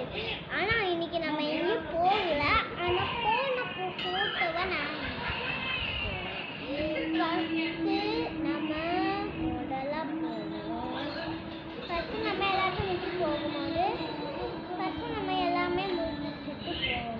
ஆனா இன்னைக்கு நம்ம எங்கேயும் போகல ஆனா போன ஃபோட்டோவை நான் ஃபஸ்ட்டு நம்ம முதல்ல போகணும் ஃபஸ்ட்டு நம்ம எல்லாத்தையும் முடிச்சு போகும்போது ஃபஸ்ட்டு நம்ம எல்லாமே முடிச்சுட்டு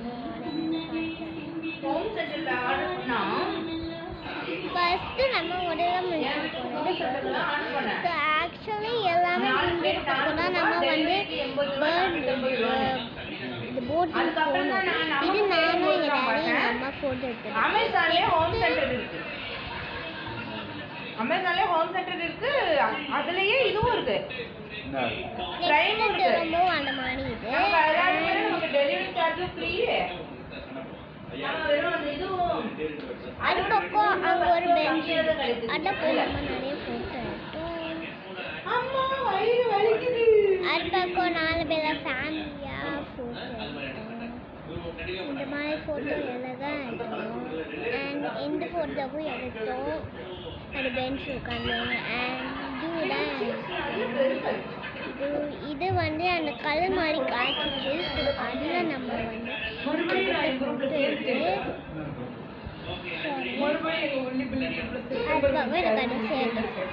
ஹோம் சென்டர்ல ஆர்டர் பண்ணா ஃபஸ்ட்டு நம்ம முதல்ல முடிச்சுட்டு போனது ஸோ ஆக்சுவலி எல்லாமே முடிஞ்சதுக்கப்புறம் தான் நம்ம வந்து பேர்ட் இது போட் அதுக்கப்புறம் தான் நான் நம்ம இது நானும் போய் எங்கள் டாடி பார்த்தேன். எங்கள் அம்மா ஃபோட்டோ எடுத்துருக்கோம் அமேசான்லயே ஹோம் சென்டர் இருக்கு அமேசான்லயே ஹோம் சென்டர் இருக்கு அ- அதுலயே இதுவும் இருக்கு Prime இருக்கு. ரொம்பவும் அந்த மாதிரி இது நம்ம எல்லாருமே நமக்கு டெலிவரி சார்ஜும் ஃப்ரீ நம்ம வெறும் அந்த இதுவும் அது பக்கம் அங்கே ஒரு பெஞ்ச் கம்மியாதான் கிடைக்குது. அதை போய் நம்ம நிறைய ஃபோட்டோ எடுத்தோம் அம்மா வயிறு வலிக்குது அது பக்கம் நாலு பேர் ஃபேமிலியாக ஃபோட்டோ எடுத்தோம் இந்த மாதிரி ஃபோட்டோ எல்லாம் தான் எடுத்தோம் அண்ட் இந்த ஃபோட்டோவும் எடுத்தோம் அது பெஞ்ச் உட்காந்து அண்ட் இதுதான் இது இது வந்து அந்த கல் மாதிரி காய்ச்சிச்சு ஸோ அதில் நம்ம வந்து மறுபடியும் நான் என் குரூப்ல சேர்த்துட்டேன் sorry. மறுபடியும் எங்க உள்ளி பிள்ளை அதுக்கப்புறம் எனக்கு அது சேர்த்து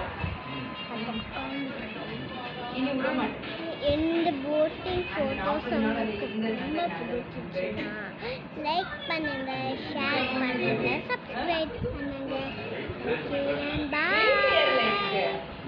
இனி விட மாட்டேன் எந்த போட்டிங் ஃபோட்டோஸ் உங்களுக்கு ரொம்ப பிடிச்சிச்சுன்னா லைக் பண்ணுங்க ஷேர் பண்ணுங்க சப்ஸ்கிரைப் பண்ணுங்க ஓகே பாய்